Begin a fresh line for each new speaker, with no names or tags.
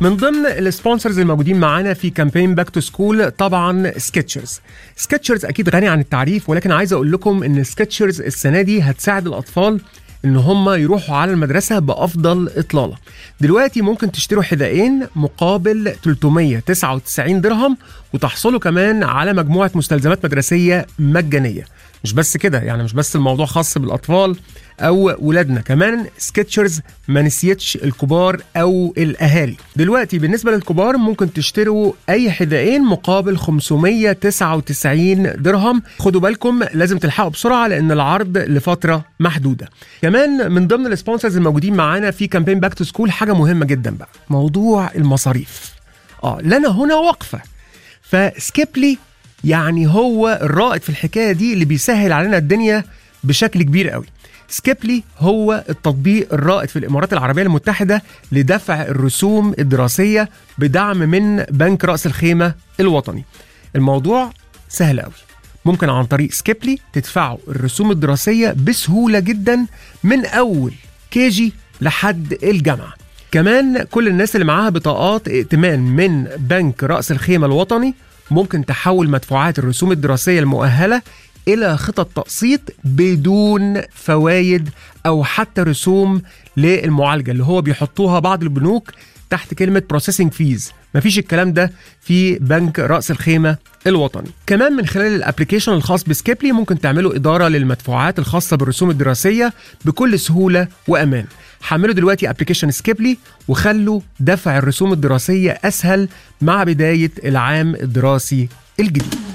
من ضمن السبونسرز الموجودين معانا في كامبين باك تو سكول طبعا سكتشرز سكتشرز اكيد غني عن التعريف ولكن عايز اقول لكم ان سكتشرز السنه دي هتساعد الاطفال ان هم يروحوا على المدرسه بافضل اطلاله دلوقتي ممكن تشتروا حذائين مقابل 399 درهم وتحصلوا كمان على مجموعه مستلزمات مدرسيه مجانيه مش بس كده يعني مش بس الموضوع خاص بالاطفال او ولادنا كمان سكتشرز ما نسيتش الكبار او الاهالي دلوقتي بالنسبه للكبار ممكن تشتروا اي حذائين مقابل 599 درهم خدوا بالكم لازم تلحقوا بسرعه لان العرض لفتره محدوده كمان من ضمن السبونسرز الموجودين معانا في كامبين باك تو سكول حاجه مهمه جدا بقى موضوع المصاريف اه لنا هنا وقفه فسكيبلي يعني هو الرائد في الحكايه دي اللي بيسهل علينا الدنيا بشكل كبير قوي سكيبلي هو التطبيق الرائد في الامارات العربيه المتحده لدفع الرسوم الدراسيه بدعم من بنك راس الخيمه الوطني الموضوع سهل قوي ممكن عن طريق سكيبلي تدفعوا الرسوم الدراسيه بسهوله جدا من اول كيجي لحد الجامعه كمان كل الناس اللي معاها بطاقات ائتمان من بنك راس الخيمه الوطني ممكن تحول مدفوعات الرسوم الدراسيه المؤهله الى خطط تقسيط بدون فوائد او حتى رسوم للمعالجه اللي هو بيحطوها بعض البنوك تحت كلمه بروسيسنج فيز مفيش الكلام ده في بنك راس الخيمه الوطني كمان من خلال الابلكيشن الخاص بسكيبلي ممكن تعملوا اداره للمدفوعات الخاصه بالرسوم الدراسيه بكل سهوله وامان حملوا دلوقتي ابلكيشن سكيبلي وخلوا دفع الرسوم الدراسيه اسهل مع بدايه العام الدراسي الجديد